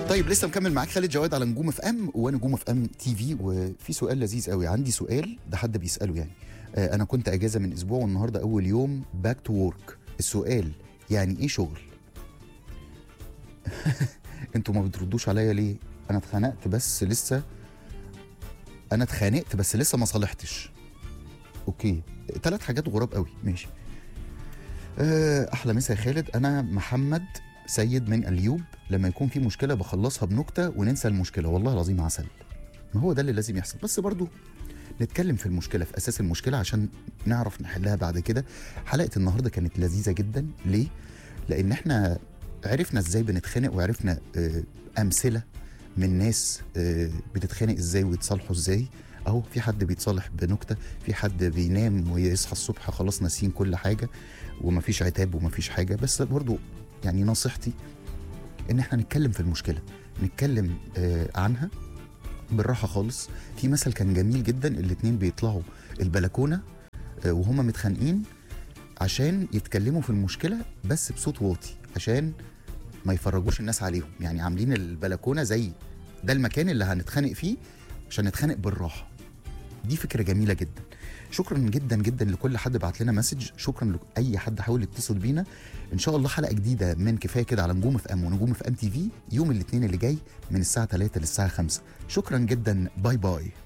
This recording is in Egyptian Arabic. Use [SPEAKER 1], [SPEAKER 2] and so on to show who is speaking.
[SPEAKER 1] طيب لسه مكمل معاك خالد جواد على نجوم اف ام ونجوم اف ام تي في وفي سؤال لذيذ قوي عندي سؤال ده حد بيساله يعني آه انا كنت اجازه من اسبوع والنهارده اول يوم باك تو وورك السؤال يعني ايه شغل انتوا ما بتردوش عليا ليه انا اتخانقت بس لسه انا اتخانقت بس لسه ما صالحتش اوكي ثلاث حاجات غراب قوي ماشي آه، احلى مسا يا خالد انا محمد سيد من اليوب لما يكون في مشكله بخلصها بنكته وننسى المشكله والله العظيم عسل ما هو ده اللي لازم يحصل بس برضو نتكلم في المشكله في اساس المشكله عشان نعرف نحلها بعد كده حلقه النهارده كانت لذيذه جدا ليه لان احنا عرفنا ازاي بنتخانق وعرفنا آه، امثله من ناس آه، بتتخانق ازاي ويتصالحوا ازاي اهو في حد بيتصالح بنكته في حد بينام ويصحى الصبح خلاص ناسيين كل حاجه ومفيش عتاب ومفيش حاجه بس برضو يعني نصيحتي ان احنا نتكلم في المشكله نتكلم آه عنها بالراحه خالص في مثل كان جميل جدا الاتنين بيطلعوا البلكونه آه وهما متخانقين عشان يتكلموا في المشكله بس بصوت واطي عشان ما يفرجوش الناس عليهم يعني عاملين البلكونه زي ده المكان اللي هنتخانق فيه عشان نتخانق بالراحه دي فكره جميله جدا شكرا جدا جدا لكل حد بعت لنا مسج شكرا لاي حد حاول يتصل بينا ان شاء الله حلقه جديده من كفايه كده على نجوم اف ام ونجوم اف ام تي في يوم الاثنين اللي جاي من الساعه 3 للساعه 5 شكرا جدا باي باي